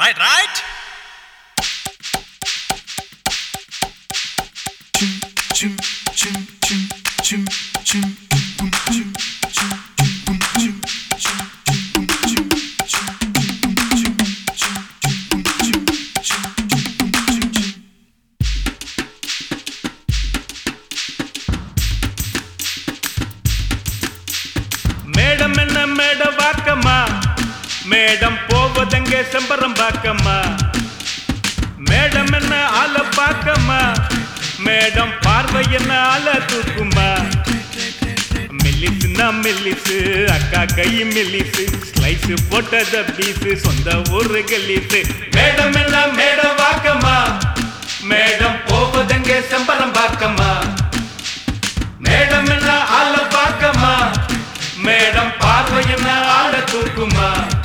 Right, right? Madam என்ன மேட வாக்கம்மா madam போவதெங்க செம்பரம் பாக்கம்மா மேடம் என்ன ஆள பாக்கம்மா மேடம் பார்வை என்ன ஆள தூக்குமா மெல்லிசுனா மெல்லிசு அக்கா கை மெல்லிசு ஸ்லைஸ் போட்டத பீசு சொந்த ஊரு கலீசு மேடம் என்ன மேட வாக்கம்மா மேடம் போவதெங்க செம்பரம் பாக்கம்மா மேடம் என்ன ஆள பாக்கம்மா மேடம் பார்வை என்ன ஆள தூக்குமா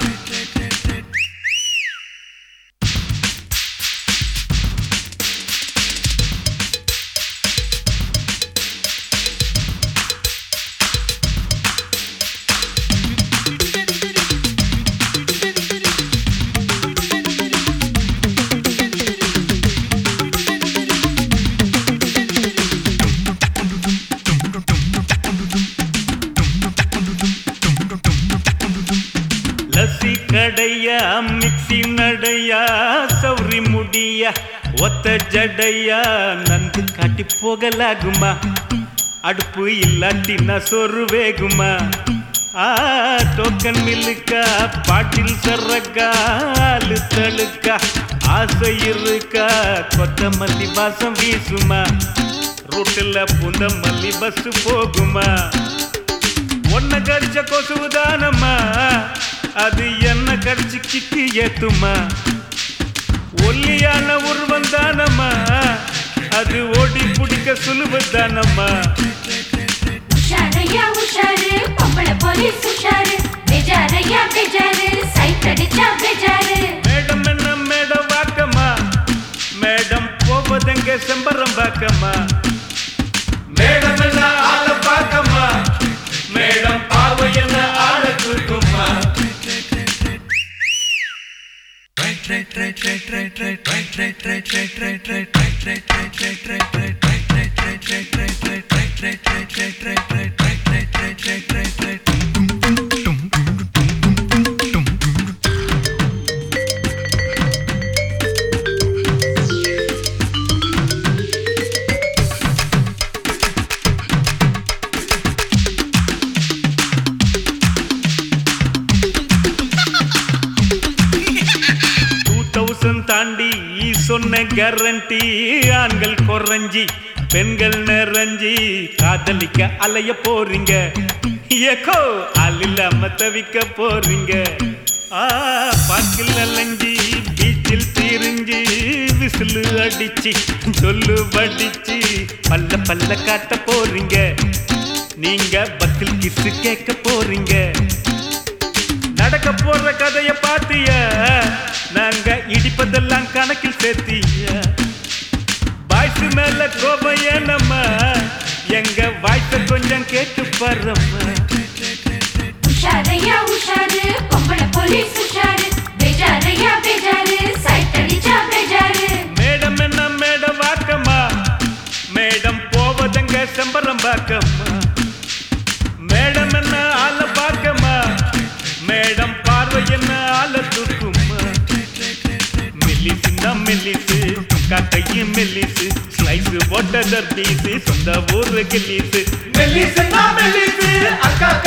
லஸ்ஸி கடையா மிக்சி நடையா சௌரி முடியா ஒத்த ஜடையா நன்கு காட்டி போகலாகுமா அடுப்பு இல்லாட்டினா சொரு வேகுமா ஆ டோக்கன் மில்லுக்கா பாட்டில் சர்றக்கா ஆளு தழுக்கா ஆசை இருக்கா கொத்தமல்லி வாசம் வீசுமா ரோட்டில் புந்த மல்லி பஸ் போகுமா ஒன்ன கடிச்ச கொசுவுதானம்மா அது என்ன கடிச்சு கிக்கு ஏத்துமா ஒல்லியான உருவம் தானம்மா அது ஓடி பிடிக்க சுலுவதானம்மா உஷாரையா உஷாரு பொம்பளை போலீஸ் உஷாரு பெஜாரையா பெஜாரு சைட் அடிச்சா பெஜாரு மேடம் என்ன மேடம் வாக்கம்மா மேடம் போவதெங்க செம்பரம் பாக்கம்மா மேடம் என்ன ஆள பாக்கம்மா மேடம் பார்வை என்ன ஆள தூக்குமா டூ தௌசண்ட் தாண்டி சொன்ன கேரண்டி ஆண்கள் குறைஞ்சி பெண்கள் நிறைஞ்சி காதலிக்க அலைய போறீங்க ஏக்கோ ஆள் இல்லாம தவிக்க போறீங்க ஆ பாக்கில் அலைஞ்சி பீச்சில் தீரிஞ்சி விசிலு அடிச்சு சொல்லு வடிச்சு பல்ல பல்ல காட்ட போறீங்க நீங்க பக்கில் கிசு கேட்க போறீங்க நடக்க போற கதைய பாத்திய நாங்க இடிப்பதெல்லாம் கணக்கில் சேர்த்திய பாய்ஸ் மேல கோபம் ஏனம்மா எங்க வாய்ஸ கொஞ்சம் கேட்டு பாரும்மா உஷாரையா உஷாரு பொம்பளை போலீஸ் உஷாரு பெஜாரையா பெஜாரு சைட் அடிச்சா பெஜாரு மேடம் என்ன மேடம் வாக்கம்மா மேடம் போவதங்க செம்பரம் பாக்கம்மா மேடம் என்ன ஆள பாக்கம்மா மேடம் பார்வை என்ன ஆள தூக்குமா மெல்லிசுன்னா மெல்லிசு காக்கையும் மெல்லிசு ஸ்லைஸ் போட்டதர் பீசு சொந்த ஊரு கில்லிசு மெல்லிசுன்னா மெல்லிசு அக்கா